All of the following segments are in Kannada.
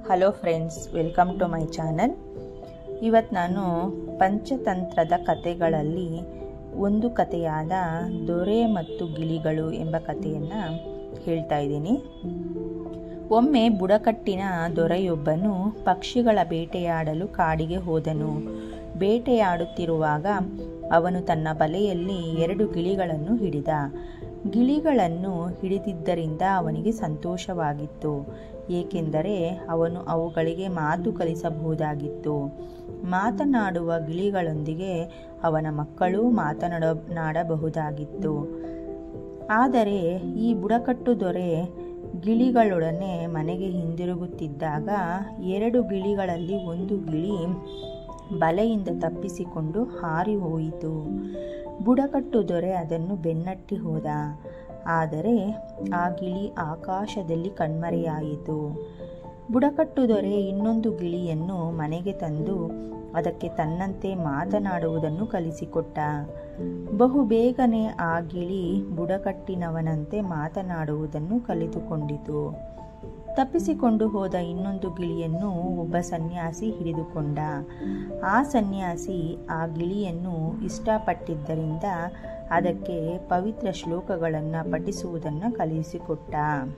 hello friends welcome to my channel ಇವತ್ತು ನಾನು ಪಂಚತಂತ್ರದ ಕತೆಗಳಲ್ಲಿ ಒಂದು ಕಥೆಯಾದ ದೊರೆ ಮತ್ತು ಗಿಳಿಗಳು ಎಂಬ ಕಥೆಯನ್ನು ಹೇಳ್ತಾ ಇದ್ದೀನಿ ಒಮ್ಮೆ ಬುಡಕಟ್ಟಿನ ದೊರೆಯೊಬ್ಬನು ಪಕ್ಷಿಗಳ ಬೇಟೆಯಾಡಲು ಕಾಡಿಗೆ ಹೋದನು ಬೇಟೆಯಾಡುತ್ತಿರುವಾಗ ಅವನು ತನ್ನ ಬಲೆಯಲ್ಲಿ ಎರಡು ಗಿಳಿಗಳನ್ನು ಹಿಡಿದ ಗಿಳಿಗಳನ್ನು ಹಿಡಿದಿದ್ದರಿಂದ ಅವನಿಗೆ ಸಂತೋಷವಾಗಿತ್ತು ಏಕೆಂದರೆ ಅವನು ಅವುಗಳಿಗೆ ಮಾತು ಕಲಿಸಬಹುದಾಗಿತ್ತು ಮಾತನಾಡುವ ಗಿಳಿಗಳೊಂದಿಗೆ ಅವನ ಮಕ್ಕಳು ಮಾತನಾಡಬಹುದಾಗಿತ್ತು ಆದರೆ ಈ ಬುಡಕಟ್ಟು ದೊರೆ ಗಿಳಿಗಳೊಡನೆ ಮನೆಗೆ ಹಿಂದಿರುಗುತ್ತಿದ್ದಾಗ ಎರಡು ಗಿಳಿಗಳಲ್ಲಿ ಒಂದು ಗಿಳಿ ಬಲೆಯಿಂದ ತಪ್ಪಿಸಿಕೊಂಡು ಹಾರಿ ಹೋಯಿತು ಬುಡಕಟ್ಟು ದೊರೆ ಅದನ್ನು ಬೆನ್ನಟ್ಟಿ ಹೋದ ಆದರೆ ಆ ಗಿಳಿ ಆಕಾಶದಲ್ಲಿ ಕಣ್ಮರೆಯಾಯಿತು ಬುಡಕಟ್ಟು ದೊರೆ ಇನ್ನೊಂದು ಗಿಳಿಯನ್ನು ಮನೆಗೆ ತಂದು ಅದಕ್ಕೆ ತನ್ನಂತೆ ಮಾತನಾಡುವುದನ್ನು ಕಲಿಸಿಕೊಟ್ಟ ಬಹು ಬೇಗನೆ ಆ ಗಿಳಿ ಬುಡಕಟ್ಟಿನವನಂತೆ ಮಾತನಾಡುವುದನ್ನು ಕಲಿತುಕೊಂಡಿತು ತಪ್ಪಿಸಿಕೊಂಡು ಹೋದ ಇನ್ನೊಂದು ಗಿಳಿಯನ್ನು ಒಬ್ಬ ಸನ್ಯಾಸಿ ಹಿಡಿದುಕೊಂಡ ಆ ಸನ್ಯಾಸಿ ಆ ಗಿಳಿಯನ್ನು ಇಷ್ಟಪಟ್ಟಿದ್ದರಿಂದ ಅದಕ್ಕೆ ಪವಿತ್ರ ಶ್ಲೋಕಗಳನ್ನು ಪಠಿಸುವುದನ್ನು ಕಲಿಸಿಕೊಟ್ಟ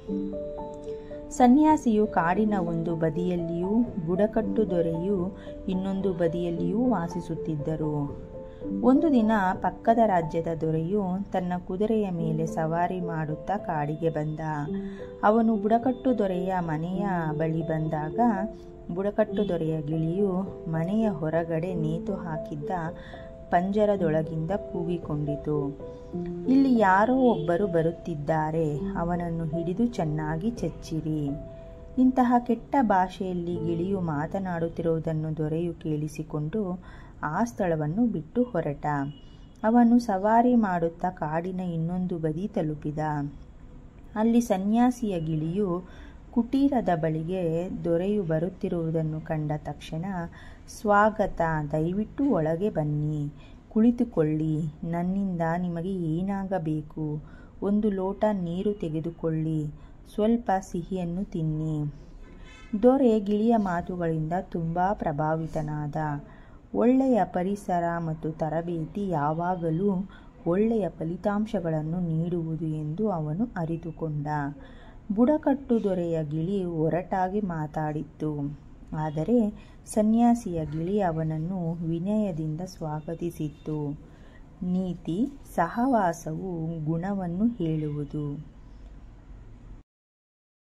ಸನ್ಯಾಸಿಯು ಕಾಡಿನ ಒಂದು ಬದಿಯಲ್ಲಿಯೂ ಬುಡಕಟ್ಟು ದೊರೆಯು ಇನ್ನೊಂದು ಬದಿಯಲ್ಲಿಯೂ ವಾಸಿಸುತ್ತಿದ್ದರು ಒಂದು ದಿನ ಪಕ್ಕದ ರಾಜ್ಯದ ದೊರೆಯು ತನ್ನ ಕುದುರೆಯ ಮೇಲೆ ಸವಾರಿ ಮಾಡುತ್ತಾ ಕಾಡಿಗೆ ಬಂದ ಅವನು ಬುಡಕಟ್ಟು ದೊರೆಯ ಮನೆಯ ಬಳಿ ಬಂದಾಗ ಬುಡಕಟ್ಟು ದೊರೆಯ ಗಿಳಿಯು ಮನೆಯ ಹೊರಗಡೆ ನೇತು ಹಾಕಿದ್ದ ಪಂಜರದೊಳಗಿಂದ ಕೂಗಿಕೊಂಡಿತು ಇಲ್ಲಿ ಯಾರೋ ಒಬ್ಬರು ಬರುತ್ತಿದ್ದಾರೆ ಅವನನ್ನು ಹಿಡಿದು ಚೆನ್ನಾಗಿ ಚೆಚ್ಚಿರಿ ಇಂತಹ ಕೆಟ್ಟ ಭಾಷೆಯಲ್ಲಿ ಗಿಳಿಯು ಮಾತನಾಡುತ್ತಿರುವುದನ್ನು ದೊರೆಯು ಕೇಳಿಸಿಕೊಂಡು ಆ ಸ್ಥಳವನ್ನು ಬಿಟ್ಟು ಹೊರಟ ಅವನು ಸವಾರಿ ಮಾಡುತ್ತಾ ಕಾಡಿನ ಇನ್ನೊಂದು ಬದಿ ತಲುಪಿದ ಅಲ್ಲಿ ಸನ್ಯಾಸಿಯ ಗಿಳಿಯು ಕುಟೀರದ ಬಳಿಗೆ ದೊರೆಯು ಬರುತ್ತಿರುವುದನ್ನು ಕಂಡ ತಕ್ಷಣ ಸ್ವಾಗತ ದಯವಿಟ್ಟು ಒಳಗೆ ಬನ್ನಿ ಕುಳಿತುಕೊಳ್ಳಿ ನನ್ನಿಂದ ನಿಮಗೆ ಏನಾಗಬೇಕು ಒಂದು ಲೋಟ ನೀರು ತೆಗೆದುಕೊಳ್ಳಿ ಸ್ವಲ್ಪ ಸಿಹಿಯನ್ನು ತಿನ್ನಿ ದೊರೆ ಗಿಳಿಯ ಮಾತುಗಳಿಂದ ತುಂಬ ಪ್ರಭಾವಿತನಾದ ಒಳ್ಳೆಯ ಪರಿಸರ ಮತ್ತು ತರಬೇತಿ ಯಾವಾಗಲೂ ಒಳ್ಳೆಯ ಫಲಿತಾಂಶಗಳನ್ನು ನೀಡುವುದು ಎಂದು ಅವನು ಅರಿತುಕೊಂಡ ಬುಡಕಟ್ಟು ದೊರೆಯ ಗಿಳಿ ಒರಟಾಗಿ ಮಾತಾಡಿತ್ತು ಆದರೆ ಸನ್ಯಾಸಿಯ ಗಿಳಿ ಅವನನ್ನು ವಿನಯದಿಂದ ಸ್ವಾಗತಿಸಿತ್ತು ನೀತಿ ಸಹವಾಸವು ಗುಣವನ್ನು ಹೇಳುವುದು